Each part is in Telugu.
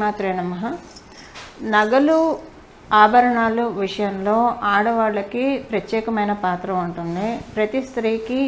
శ్రీమాత్రే నమ నగలు ఆభరణాలు విషయంలో ఆడవాళ్ళకి ప్రత్యేకమైన పాత్ర ఉంటుంది ప్రతి స్త్రీకి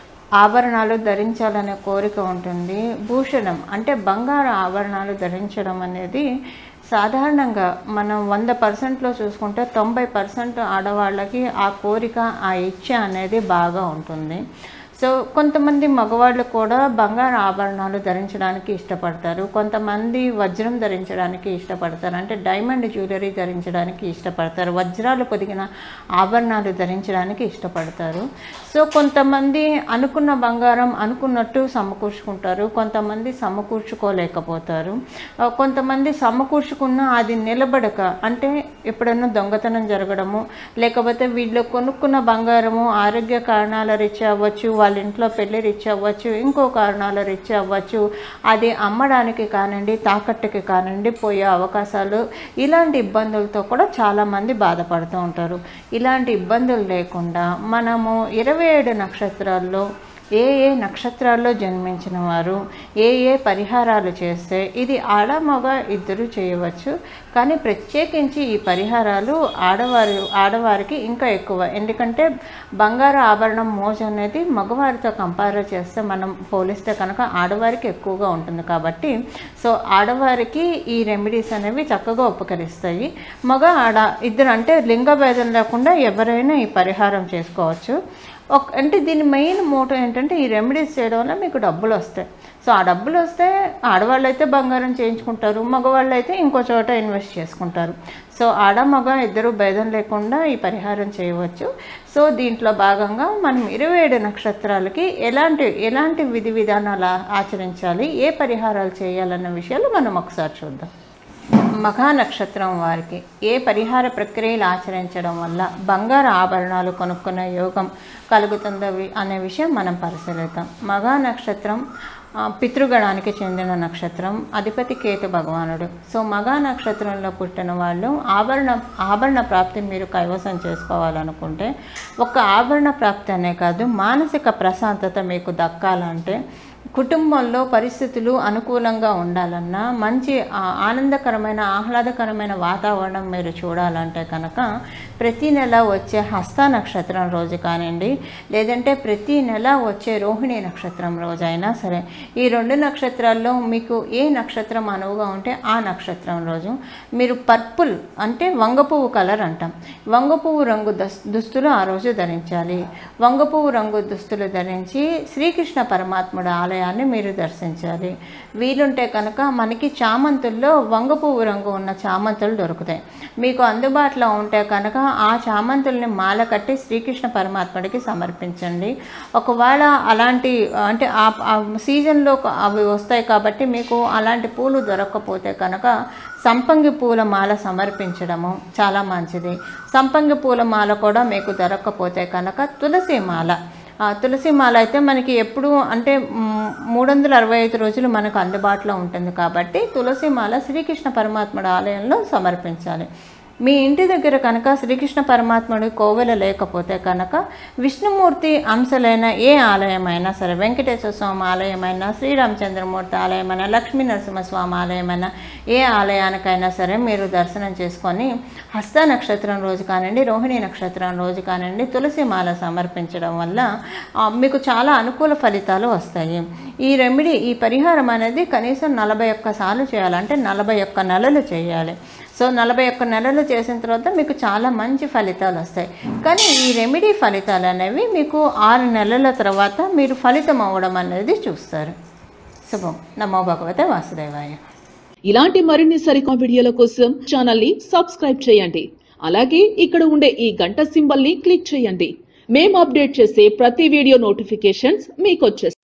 ఆభరణాలు ధరించాలనే కోరిక ఉంటుంది భూషణం అంటే బంగారు ఆభరణాలు ధరించడం అనేది సాధారణంగా మనం వంద పర్సెంట్లో చూసుకుంటే తొంభై పర్సెంట్ ఆడవాళ్ళకి ఆ కోరిక ఆ ఇచ్చ అనేది బాగా ఉంటుంది సో కొంతమంది మగవాళ్ళు కూడా బంగారు ఆభరణాలు ధరించడానికి ఇష్టపడతారు కొంతమంది వజ్రం ధరించడానికి ఇష్టపడతారు అంటే డైమండ్ జ్యువెలరీ ధరించడానికి ఇష్టపడతారు వజ్రాలు పొదిగిన ఆభరణాలు ధరించడానికి ఇష్టపడతారు సో కొంతమంది అనుకున్న బంగారం అనుకున్నట్టు సమకూర్చుకుంటారు కొంతమంది సమకూర్చుకోలేకపోతారు ఆ, కొంతమంది సమకూర్చుకున్న అది నిలబడక అంటే ఎప్పుడన్నా దొంగతనం జరగడము లేకపోతే వీళ్ళు కొనుక్కున్న బంగారము ఆరోగ్య కారణాల రీత్యా అవ్వచ్చు వాళ్ళ ఇంట్లో పెళ్లి రీత్యా అవ్వచ్చు ఇంకో కారణాల రీత్యా అవ్వచ్చు అది అమ్మడానికి కానివ్వండి తాకట్టుకి కానివ్వండి పోయే అవకాశాలు ఇలాంటి ఇబ్బందులతో కూడా చాలామంది బాధపడుతూ ఉంటారు ఇలాంటి ఇబ్బందులు లేకుండా మనము ఇరవై ఏడు నక్షత్రాల్లో ఏ ఏ నక్షత్రాల్లో జన్మించిన వారు ఏ ఏ పరిహారాలు చేస్తే ఇది ఆడ మగ ఇద్దరు చేయవచ్చు కానీ ప్రత్యేకించి ఈ పరిహారాలు ఆడవారు ఆడవారికి ఇంకా ఎక్కువ ఎందుకంటే బంగారు ఆభరణం మోజు అనేది మగవారితో కంపేర్ చేస్తే మనం పోలిస్తే కనుక ఆడవారికి ఎక్కువగా ఉంటుంది కాబట్టి సో ఆడవారికి ఈ రెమెడీస్ అనేవి చక్కగా ఉపకరిస్తాయి మగ ఆడ ఇద్దరు అంటే లింగ భేదం లేకుండా ఎవరైనా ఈ పరిహారం చేసుకోవచ్చు ఒక అంటే దీని మెయిన్ మోటో ఏంటంటే ఈ రెమెడీస్ చేయడం వల్ల మీకు డబ్బులు వస్తాయి సో ఆ డబ్బులు వస్తే ఆడవాళ్ళు అయితే బంగారం చేయించుకుంటారు మగవాళ్ళు అయితే ఇంకో చోట ఇన్వెస్ట్ చేసుకుంటారు సో ఆడ మగ ఇద్దరు భేదం లేకుండా ఈ పరిహారం చేయవచ్చు సో దీంట్లో భాగంగా మనం ఇరవై ఏడు నక్షత్రాలకి ఎలాంటి ఎలాంటి విధి విధానాలు ఆ- ఆచరించాలి ఏ పరిహారాలు చేయాలన్న విషయాలు మనం ఒకసారి చూద్దాం మఘా నక్షత్రం వారికి ఏ పరిహార ప్రక్రియలు ఆచరించడం వల్ల బంగారు ఆభరణాలు కొనుక్కునే యోగం కలుగుతుందో వి- అనే విషయం మనం పరిశీలిద్దాం మఘా నక్షత్రం ఆ, పితృగణానికి చెందిన నక్షత్రం అధిపతి కేతు భగవానుడు సో మఘా నక్షత్రంలో పుట్టిన వాళ్ళు ఆభరణ ఆభరణ ప్రాప్తి మీరు కైవసం చేసుకోవాలనుకుంటే ఒక ఆభరణ ప్రాప్తి అనే కాదు మానసిక ప్రశాంతత మీకు దక్కాలంటే కుటుంబంలో పరిస్థితులు అనుకూలంగా ఉండాలన్నా మంచి ఆ, ఆనందకరమైన ఆహ్లాదకరమైన వాతావరణం మీరు చూడాలంటే కనుక ప్రతి నెల వచ్చే హస్త నక్షత్రం రోజు కానివ్వండి లేదంటే ప్రతి నెల వచ్చే రోహిణి నక్షత్రం రోజు అయినా సరే ఈ రెండు నక్షత్రాల్లో మీకు ఏ నక్షత్రం అనువుగా ఉంటే ఆ నక్షత్రం రోజు మీరు పర్పుల్ అంటే వంగ పువ్వు కలర్ అంటాం వంగ పువ్వు రంగు దస్ దుస్తులు ఆ రోజు ధరించాలి వంగ పువ్వు రంగు దుస్తులు ధరించి శ్రీకృష్ణ పరమాత్ముడు ఆలయాన్ని మీరు దర్శించాలి వీలుంటే కనుక మనకి చామంతుల్లో వంగ పువ్వు రంగు ఉన్న చామంతులు దొరుకుతాయి మీకు అందుబాటులో ఉంటే కనుక ఆ చామంతుల్ని మాల కట్టి శ్రీకృష్ణ పరమాత్ముడికి సమర్పించండి ఒకవేళ అలాంటి అంటే ఆ ఆ సీజన్లో అవి వస్తాయి కాబట్టి మీకు అలాంటి పూలు దొరకకపోతే కనుక సంపంగి పూల మాల సమర్పించడము చాలా మంచిది సంపంగి పూల మాల కూడా మీకు దొరకకపోతే కనుక తులసి మాల ఆ తులసి మాల అయితే మనకి ఎప్పుడు అంటే మ్, మూడు వందల అరవై ఐదు రోజులు మనకు అందుబాటులో ఉంటుంది కాబట్టి తులసి మాల శ్రీకృష్ణ పరమాత్ముడు ఆలయంలో సమర్పించాలి మీ ఇంటి దగ్గర కనుక శ్రీకృష్ణ పరమాత్ముడి కోవెల లేకపోతే కనుక విష్ణుమూర్తి అంశలైన ఏ ఆలయమైనా సరే వెంకటేశ్వర స్వామి ఆలయమైనా శ్రీరామచంద్రమూర్తి ఆలయమైనా లక్ష్మీ నరసింహస్వామి ఆలయమైనా ఏ ఆలయానికైనా సరే మీరు దర్శనం చేసుకొని హస్త నక్షత్రం రోజు కానివ్వండి రోహిణి నక్షత్రం రోజు కానివ్వండి తులసి మాల సమర్పించడం వల్ల ఆ, మీకు చాలా అనుకూల ఫలితాలు వస్తాయి ఈ రెమెడీ ఈ పరిహారం అనేది కనీసం నలభై ఒక్క సార్లు చేయాలంటే నలభై ఒక్క నెలలు చేయాలి సో నలభై ఒక్క నెలలు చేసిన తర్వాత మీకు చాలా మంచి ఫలితాలు వస్తాయి కానీ ఈ రెమెడీ ఫలితాలు అనేవి మీకు ఆరు నెలల తర్వాత మీరు ఫలితం అవ్వడం అనేది చూస్తారు శుభం నమో భగవతే వాసుదేవాయ ఇలాంటి మరిన్ని సరికొత్త వీడియోల కోసం ఛానల్ ని సబ్స్క్రైబ్ చేయండి అలాగే ఇక్కడ ఉండే ఈ గంట సింబల్ ని క్లిక్ చేయండి మేము అప్డేట్ చేసే ప్రతి వీడియో నోటిఫికేషన్స్ మీకు వచ్చేస్తాయి